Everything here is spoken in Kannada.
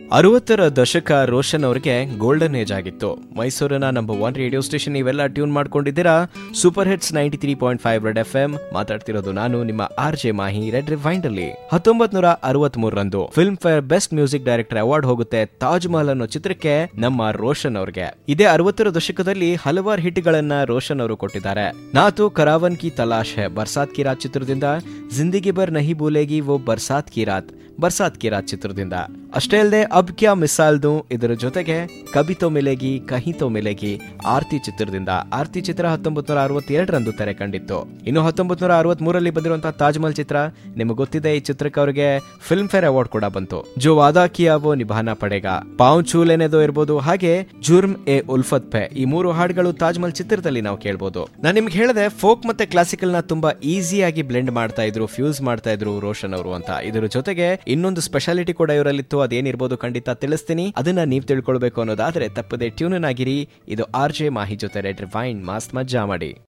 ಅರವತ್ತರ ದಶಕ ರೋಷನ್ ಅವರಿಗೆ ಗೋಲ್ಡನ್ ಏಜ್ ಆಗಿತ್ತು ಮೈಸೂರಿನ ನಂಬರ್ ಒನ್ ರೇಡಿಯೋ ಸ್ಟೇಷನ್ ನೀವೆಲ್ಲ ಟ್ಯೂನ್ ಮಾಡ್ಕೊಂಡಿದ್ದೀರಾ super hits ninety three point five red F M ಮಾತಾಡ್ತಿರೋದು ನಾನು ನಿಮ್ಮ R J Mahi red rewind ಅಲ್ಲಿ ಹತ್ತೊಂಬತ್ ನೂರ ಅರವತ್ ಮೂರರಂದು film fare best music director award ಹೋಗುತ್ತೆ ತಾಜ್ ಮಹಲ್ ಅನ್ನೋ ಚಿತ್ರಕ್ಕೆ ನಮ್ಮ ರೋಷನ್ ಅವ್ರಿಗೆ ಇದೇ ಅರವತ್ತರ ದಶಕದಲ್ಲಿ ಹಲವಾರು ಹಿಟ್ಗಳನ್ನ ರೋಷನ್ ಅವರು ಕೊಟ್ಟಿದ್ದಾರೆ ನಾತು ಕರಾವನ್ ಕಿ ತಲಾಶ್ ಹೈ ಬರ್ಸಾತ್ ಕಿ ರಾತ್ ಚಿತ್ರದಿಂದ ಜಿಂದಗಿ ಬರ್ ನಹಿ ಭೂಲೇಗಿ ವೋ ಬರ್ಸಾತ್ ಕಿ ರಾತ್ ಬರ್ಸಾತ್ ಕಿ ರಾತ್ ಚಿತ್ರದಿಂದ ಅಷ್ಟೇ ಅಲ್ಲದೆ ಅಬ್ ಕ್ಯಾ ಮಿಸಾಲ್ ದು ಇದರ ಜೊತೆಗೆ ಕಬಿ ತೋ ಮಿಲೇಗಿ ಕಹಿ ತೋ ಮಿಲೇಗಿ ಆರ್ತಿ ಚಿತ್ರದಿಂದ ಆರ್ತಿ ಚಿತ್ರ ಹತ್ತೊಂಬತ್ ನೂರ ಅರವತ್ತೆರಡರಂದು ತೆರೆ ಕಂಡಿತ್ತು ಇನ್ನು ಹತ್ತೊಂಬತ್ ನೂರ ಅರವತ್ ಮೂರಲ್ಲಿ ಬಂದಿರುವಂತಹ ತಾಜ್ ಮಹಲ್ ಚಿತ್ರ ನಿಮಗೆ ಗೊತ್ತಿದೆ ಈ ಚಿತ್ರಕ್ಕೆ ಅವರಿಗೆ ಫಿಲ್ಮ್ ಫೇರ್ ಅವಾರ್ಡ್ ಕೂಡ ಬಂತು ಜೋ ವಾದಾ ಕಿಯಾ ವೋ ನಿಭಾನ ಪಡೆಗ ಪಾವ್ ಚೂಲೆನೆದೋ ಇರ್ಬೋದು ಹಾಗೆ ಜುರ್ಮ್ ಎ ಉಲ್ಫತ್ ಪೆ ಈ ಮೂರು ಹಾಡುಗಳು ತಾಜ್ ಮಹಲ್ ಚಿತ್ರದಲ್ಲಿ ನಾವು ಕೇಳ್ಬೋದು ನಾನು ನಿಮ್ಗೆ ಹೇಳಿದೆ ಫೋಕ್ ಮತ್ತೆ ಕ್ಲಾಸಿಕಲ್ ನ ತುಂಬಾ ಈಸಿಯಾಗಿ ಬ್ಲೆಂಡ್ ಮಾಡ್ತಾ ಇದ್ರು ಫ್ಯೂಸ್ ಮಾಡ್ತಾ ಇದ್ರು ರೋಷನ್ ಅವರು ಅಂತ ಇದರ ಜೊತೆಗೆ ಇನ್ನೊಂದು ಸ್ಪೆಷಾಲಿಟಿ ಕೂಡ ಇವರಲ್ಲಿತ್ತು ಅದೇನಿರ್ಬೋದು ಖಂಡಿತ ತಿಳಿಸ್ತೀನಿ ಅದನ್ನ ನೀವು ತಿಳ್ಕೊಳ್ಬೇಕು ಅನ್ನೋದಾದ್ರೆ ತಪ್ಪದೆ ಟ್ಯೂನ್ ಆಗಿರಿ ಇದು ಆರ್ ಜೆ ಮಾಹಿ ಜೊತೆ ರೆಡ್ ರಿವೈಂಡ್ ಮಾಸ್ತ್ ಮಜ್ಜಾ ಮಾಡಿ